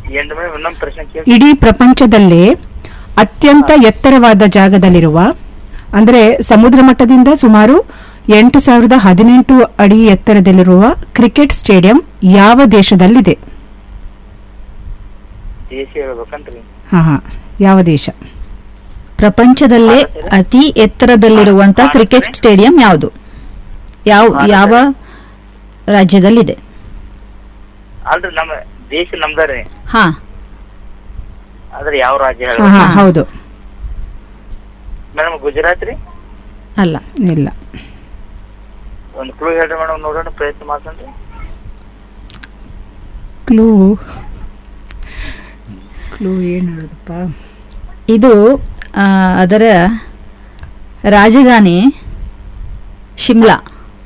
ಏನು ಮೇಡಮ್ ಇನ್ನೊಂದು ಪ್ರಶ್ನೆ ಕೇಳಿ ಇಡೀ ಪ್ರಪಂಚದಲ್ಲೇ ಅತ್ಯಂತ ಎತ್ತರವಾದ ಜಾಗದಲ್ಲಿರುವ ಅಂದರೆ ಸಮುದ್ರ ಮಟ್ಟದಿಂದ ಸುಮಾರು ಎಂಟು ಸಾವಿರದ ಹದಿನೆಂಟು ಅಡಿ ಎತ್ತರದಲ್ಲಿರುವ ಕ್ರಿಕೆಟ್ ಸ್ಟೇಡಿಯಂ ಯಾವ ದೇಶದಲ್ಲಿದೆ ದೇಶ ಹೇಳ್ಬೇಕಂತ್ರಿ ಹಾ ಹಾ ಯಾವ ದೇಶ ಪ್ರಪಂಚದಲ್ಲೇ ಅತಿ ಎತ್ತರದಲ್ಲಿರುವಂತ ಕ್ರಿಕೆಟ್ ಸ್ಟೇಡಿಯಂ ಯಾವುದು ಯಾವ ಯಾವ ರಾಜ್ಯದಲ್ಲಿದೆ ಅಲ್ರಿ ನಮ್ಮ ದೇಶ ನಮ್ದರಿ ಹಾ ಆದ್ರೆ ಯಾವ ರಾಜ್ಯ ಹಾ ಹೇಳ್ಬೇಕು ಹಾ ಹೌದು ಮೇಡಮ್ ಗುಜರಾತ್ ರೀ ಅಲ್ಲ ಇಲ್ಲ ಒಂದು ಕ್ಲೂ ಹೇಳ್ರಿ ಮೇಡಮ್ ನೋಡೋಣ ಪ್ರಯತ್ನ ಮಾಡ್ಸನ್ರಿ ಕ್ಲೂ ಕ್ಲೂ ಏನು ಹೇಳೋದಪ್ಪ ಇದು ಆ, ಅದರ ರಾಜಧಾನಿ ಶಿಮ್ಲಾ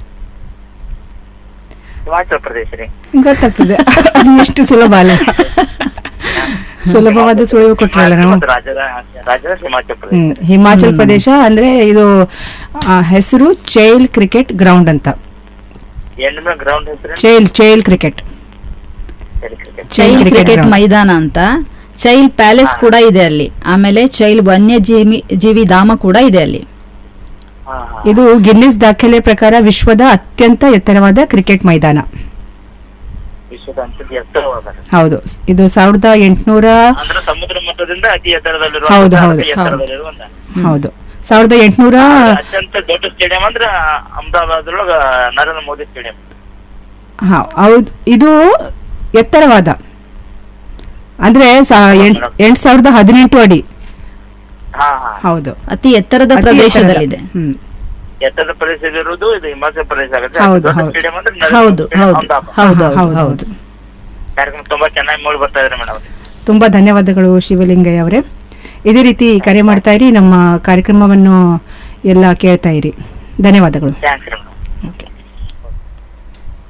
ಹಿಮಾಚಲ ಪ್ರದೇಶ ರೀ ಗೊತ್ತಾಗ್ತದೆ ಅದು ಎಷ್ಟು ಸುಲಭ ಅಲ್ಲ ಸುಲಭವಾದ ಸುಳಿವು ಕೊಟ್ರಲ್ಲ ನಾವು ಮತ್ತು ರಾಜ್ಯದ ರಾಜ್ಯದ ಹಿಮಾಚಲ ಪ್ರದೇಶ ಹ್ಮ್ ಹಿಮಾಚಲ್ ಪ್ರದೇಶ ಅಂದ್ರೆ ಇದು ಆ, ಹೆಸರು ಚೈಲ್ ಕ್ರಿಕೆಟ್ ಗ್ರೌಂಡ್ ಅಂತ ಏನು ಮೇಡಮ್ ಗ್ರೌಂಡ್ ಹೆಸರು ಚೈಲ್ ಚೈಲ್ ಕ್ರಿಕೆಟ್ ಸರಿ ಕ್ರಿಕೆಟ್ ಚೈಲ್ cricket ಕ್ರಿಕೆಟ್ ground. ಮೈದಾನ ಅಂತ ಚೈಲ್ ಪ್ಯಾಲೇಸ್ ಕೂಡ ಇದೆ ಅಲ್ಲಿ ಆಮೇಲೆ ಚೈಲ್ ವನ್ಯಜೀವಿ ಜೀವಿ ಧಾಮ ಕೂಡ ಇದೆ ಅಲ್ಲಿ ಹಾ ಹಾ ಇದು ಗಿನ್ನಿಸ್ ದಾಖಲೆ ಪ್ರಕಾರ ವಿಶ್ವದ ಅತ್ಯಂತ ಎತ್ತರವಾದ ಕ್ರಿಕೆಟ್ ಮೈದಾನ ವಿಶ್ವದ ಅಂತದ್ದು ಎತ್ತರವಾದ ಹೌದು ಇದು ಸಾವಿರದ ಎಂಟುನೂರ ಅಂದ್ರೆ ಸಮುದ್ರ ಮಟ್ಟದಿಂದ ಅತಿ ಎತ್ತರದಲ್ಲಿರುವ ಹೌದು, ಹೌದು, ಅತಿ ಎತ್ತರದಲ್ಲಿರುವಂತ ಹೌದು ಸಾವಿರದ ಎಂಟುನೂರ ಅತ್ಯಂತ ದೊಡ್ಡ ಸ್ಟೇಡಿಯಂ ಅಂದ್ರೆ ಅಹಮದಾಬಾದ್ ಒಳಗ ನರೇಂದ್ರ ಮೋದಿ ಸ್ಟೇಡಿಯಂ ಹಾ ಹೌದು ಇದು ಎತ್ತರವಾದ ಅಂದ್ರೆ ಸಾ- ಎಂಟ್- ಎಂಟು ಸಾವಿರದ ಹದಿನೆಂಟು ಅಡಿ ಹಾ ಹಾ ಹೌದು ಅತಿ ಎತ್ತರದ ಅತಿ ಪ್ರದೇಶದಲ್ಲಿದೆ ಎತ್ತರದ. ಹ್ಮ್ ಎತ್ತರದ ಪ್ರದೇಶದಲ್ಲಿರುವುದು ಇದು ಹಿಮಾಚಲ ಪ್ರದೇಶ ಆಗುತ್ತೆ ಹೌದು, ದೊಡ್ಡ ಹೌದು. ಸ್ಟೇಡಿಯಂ ಅಂದ್ರೆ ನರೇಂದ್ರ ಹೌದು ಮೋದಿ ಹೌದು ಅಹಮದಾಬಾದ್. ಹೌದು ಹಾ, ಹೌದು ಹೌದು, ಹೌದು ಕಾರ್ಯಕ್ರಮ ತುಂಬಾ ಚೆನ್ನಾಗಿ ಮೂಡಿ ಬರ್ತಾ ಇದ್ರಿ ಮೇಡಮ್ ತುಂಬಾ ಧನ್ಯವಾದಗಳು ಶಿವಲಿಂಗಯ್ಯ ಅವರೇ ಇದೇ ರೀತಿ ಕರೆ ಮಾಡ್ತಾ ಇರಿ ನಮ್ಮ ಕಾರ್ಯಕ್ರಮವನ್ನು ಎಲ್ಲ ಕೇಳ್ತಾ ಇರಿ ಧನ್ಯವಾದಗಳು ಥ್ಯಾಂಕ್ಸ್ ರೀ ಮೇಡಮ್ ಓಕೆ